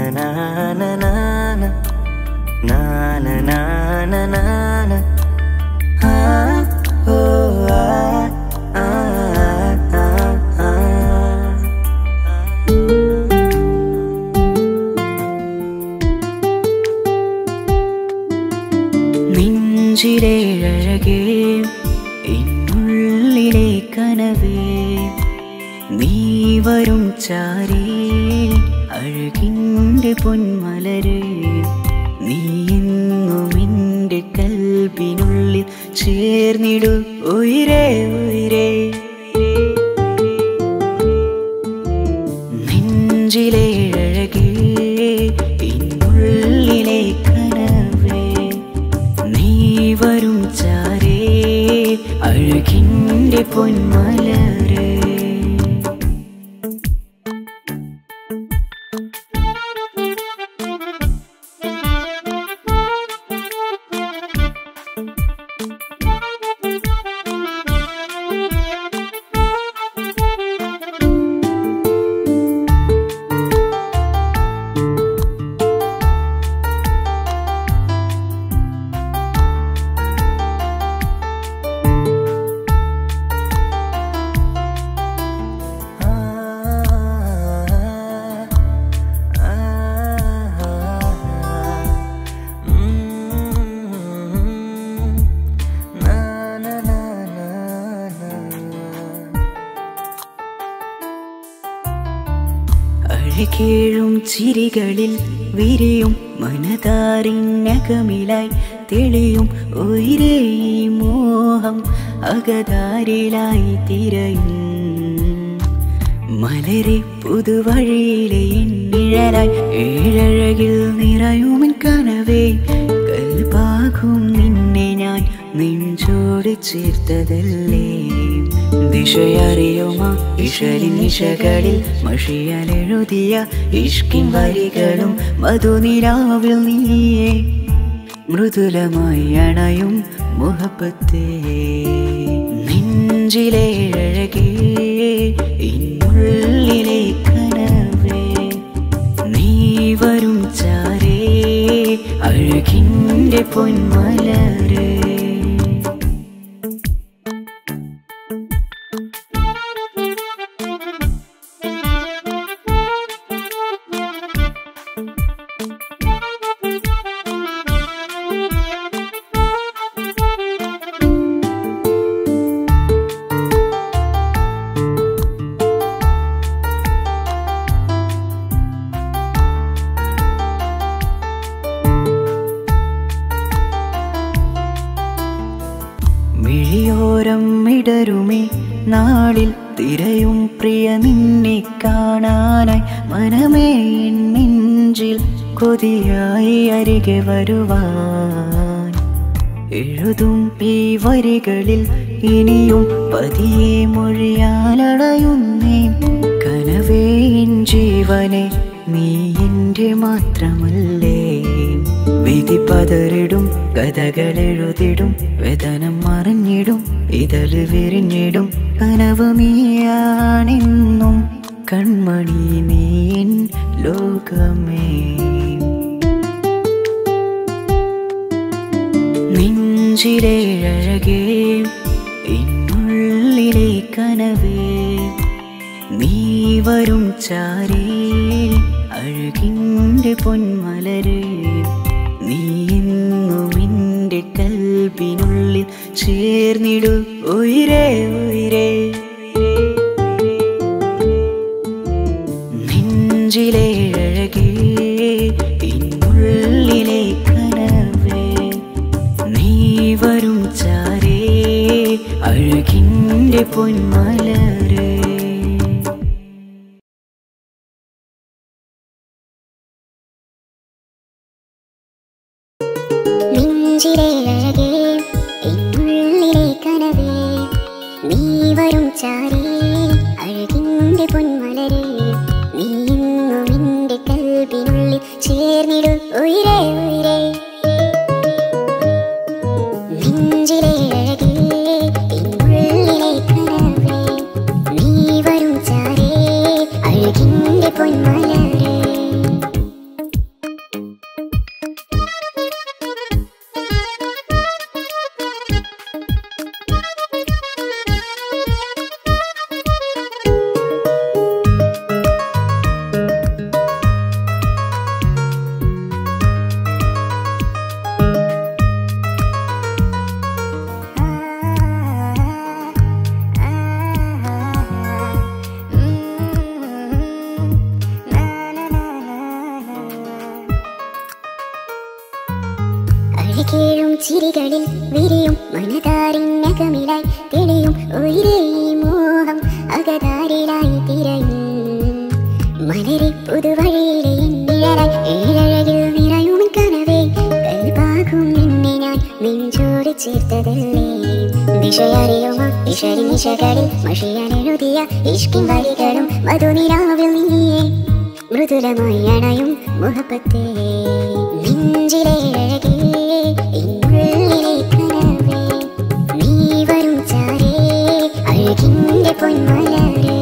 നെഞ്ചിലെ അഴകേ എന്നുള്ളിലെ കനവേ നീ വരും ചാരേ അഴകിൻ്റെ പൊന്മലരേ നീ എന്നും എൻ്റെ കൽബിനുള്ളിൽ ചേർന്നിടു ഉയരേ ഉയരേ നെഞ്ചിലെ അഴകേ എന്നുള്ളിലെ കനവേ നീ വരും ചാരേ അഴകിൻ്റെ പൊന്മലരേ അഴകേഴും ചിരികളിൽ വിരിയും മനതാരിനകമിലായി തെളിയും ഉയരേ ഈ മോഹം അകതാരിലായി തിരയും മലരെ പുതുവഴിയിലെ നിഴലായി ഏഴഴകിൽ നിറയുമൻ കനവേ കൽപാകും നിന്നെ ഞാൻ നെഞ്ചോട് ചേർത്തതല്ലേ ദിശയറിയുമ ഇഷലിൻ നിശകളിൽ മഷിയാലെഴുതിയ ഇഷ്കിൻ വരികളും മധുനിലാവിൽ നീയേ മൃദുലമായി അണയും മുഹബത്തേ നെഞ്ചിലെ അഴകേ ഇന്നുള്ളിലെ കനവേ നീ വരും ചാരേ അഴകിൻ്റെ പൊന്മലരേ മിഴിയോരം ഇടരുമേ നാളിൽ തിരയും പ്രിയ നിന്നെ കാണാനായി മനമേ എൻ നെഞ്ചിൽ കൊതിയായി അരികെ വരുവാൻ എഴുതും ഈ വരികളിൽ ഇനിയും പതിയെ മൊഴിയാലടയുന്നേ കനവേ എൻ ജീവനെ നീ എൻ്റെ മാത്രമല്ലേ വിധി പതറിടും കഥകളെഴുതിടും വേദനം മറിഞ്ഞിടും ഇതള് വിരിഞ്ഞിടും കനവ് നീയാണെന്നും കൺമണി നീ എൻ ലോകമേ നെഞ്ചിലെ അഴകേ എന്നുള്ളിലെ കനവേ നീ വരും ചാരേ അഴകിൻ്റെ പൊന്മലരേ നീ എന്നും എൻ്റെ കൽബിനുള്ളിൽ ചേർന്നിടു ഉയരേ ഉയരേ നെഞ്ചിലെ അഴകേ എന്നുള്ളിലെ കനവേ നീ വരും ചാരേ അഴകിൻ്റെ പൊന്മലരേ നെഞ്ചിലെ അഴകേ എന്നുള്ളിലെ കനവേ നീ വരും ചാരേ അഴകിൻ്റെ പൊന്മലരേ നീ എന്നും എൻ്റെ കൽബിനുള്ളിൽ ചേർന്നിടു ഉയരേ ഉയരേ നെഞ്ചിലെ അഴകേ എന്നുള്ളിലെ കനവേ നീ വരും ചാരേ അഴകിൻ്റെ പൊന്മലരേ പതികേഴും ചിരികളിൽ വിരിയും മനതാരിനകമിലായി തെളിയും ഉയരേ മോഹം അകതാരിലായി തിരയും മലരെ പുതുവഴിയിലെ നിഴലായി ഏഴഴകിൽ നിറയും കനവേ കൽപാകും നിന്നെ ഞാൻ നെഞ്ചോട് ചേർത്തതല്ലേ ദിശയറിയുമോ ദിശരി നിശകളിൽ മഷിയാൻ എഴുതിയ ഇഷ്കിൻ വരികളും മധുനിരാവിൽ നീയേ മൃദുലമായി അണയും മുഹപ്പത്തേ നെഞ്ചിലെ അഴകേ എന്നുള്ളിലെ കനവേ നീ വരും ചാരേ അഴകിന്റെ പൊന്മലരേ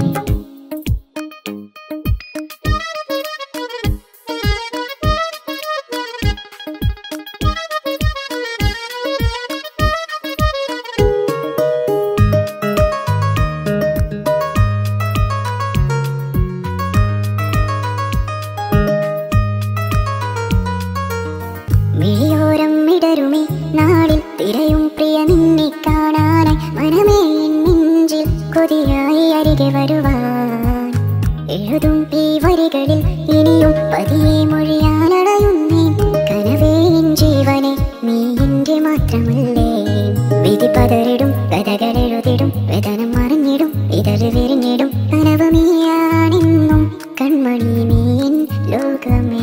മിഴിയോരം ഇടരുമേ നാളിൽ തിരയും പ്രിയ നിന്നെ കാണാനായി മനമേ എൻ നെഞ്ചിൽ കൊതിയായി അരികെ വരുവാൻ എഴുതും ഈ വരികളിൽ ഇനിയും പതിയെ മൊഴിയാലടയുന്നേ കനവേ എൻ ജീവനെ നീ എന്റെ മാത്രമല്ലേ വിധി പതറിടും കഥകൾ എഴുതിടും വേദനം മറിഞ്ഞിടും ഇതള് വിരിഞ്ഞിടും കനവ് നീയാണെന്നും കൺമണി നീ എൻ ലോകമേ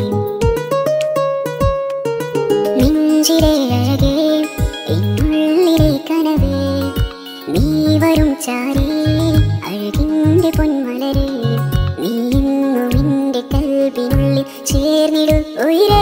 നെഞ്ചിലെ അഴകേ എന്നുള്ളിലെ കനവേ നീ വരും ചാരേ അഴകിന്റെ പൊന്മലരേ നീ ഇന്നും എന്റെ കൽവിനുള്ളിൽ ചേർന്നിടു ഉയരേ